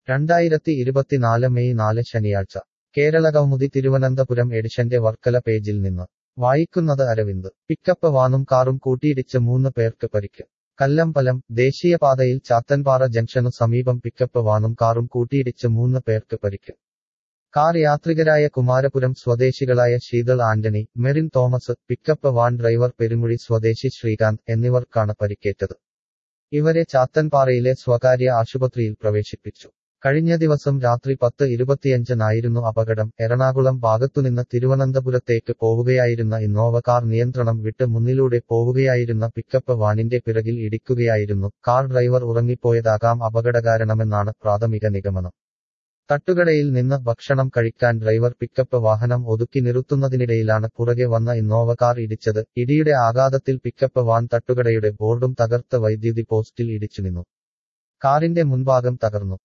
രണ്ടായിരത്തി ഇരുപത്തിനാല് മെയ് നാല് ശനിയാഴ്ച കേരളകൗമുദി തിരുവനന്തപുരം എഡിഷന്റെ വർക്കല പേജിൽ നിന്ന് വായിക്കുന്നത് അരവിന്ദ് പിക്കപ്പ് വാനും കാറും കൂട്ടിയിടിച്ച് മൂന്ന് പേർക്ക് പരിക്ക് കല്ലമ്പലം ദേശീയപാതയിൽ ചാത്തൻപാറ ജംഗ്ഷനു സമീപം പിക്കപ്പ് വാനും കാറും കൂട്ടിയിടിച്ച് മൂന്ന് പേർക്ക് പരിക്ക് കാർ യാത്രികരായ കുമാരപുരം സ്വദേശികളായ Sheethal Antony Merin Thomas pickup van driver Perumuzhi സ്വദേശി ശ്രീകാന്ത് എന്നിവർക്കാണ് പരിക്കേറ്റത് ഇവരെ ചാത്തൻപാറയിലെ സ്വകാര്യ ആശുപത്രിയിൽ പ്രവേശിപ്പിച്ചു കഴിഞ്ഞ ദിവസം രാത്രി പത്ത് ഇരുപത്തിയഞ്ചിനായിരുന്നു അപകടം എറണാകുളം ഭാഗത്തുനിന്ന് തിരുവനന്തപുരത്തേക്ക് പോവുകയായിരുന്ന ഇന്നോവ കാർ നിയന്ത്രണം വിട്ട് മുന്നിലൂടെ പോവുകയായിരുന്ന പിക്കപ്പ് വാനിന്റെ പിറകിൽ ഇടിക്കുകയായിരുന്നു കാർ ഡ്രൈവർ ഉറങ്ങിപ്പോയതാകാം അപകടകാരണമെന്നാണ് പ്രാഥമിക നിഗമനം തട്ടുകടയിൽ നിന്ന് ഭക്ഷണം കഴിക്കാൻ ഡ്രൈവർ പിക്കപ്പ് വാഹനം ഒതുക്കി നിർത്തുന്നതിനിടയിലാണ് പുറകെ വന്ന ഇന്നോവ കാർ ഇടിച്ചത് ഇടിയുടെ ആഘാതത്തിൽ പിക്കപ്പ് വാൻ തട്ടുകടയുടെ ബോർഡും തകർത്ത് വൈദ്യുതി പോസ്റ്റിൽ ഇടിച്ചു നിന്നു കാറിന്റെ മുൻഭാഗം തകർന്നു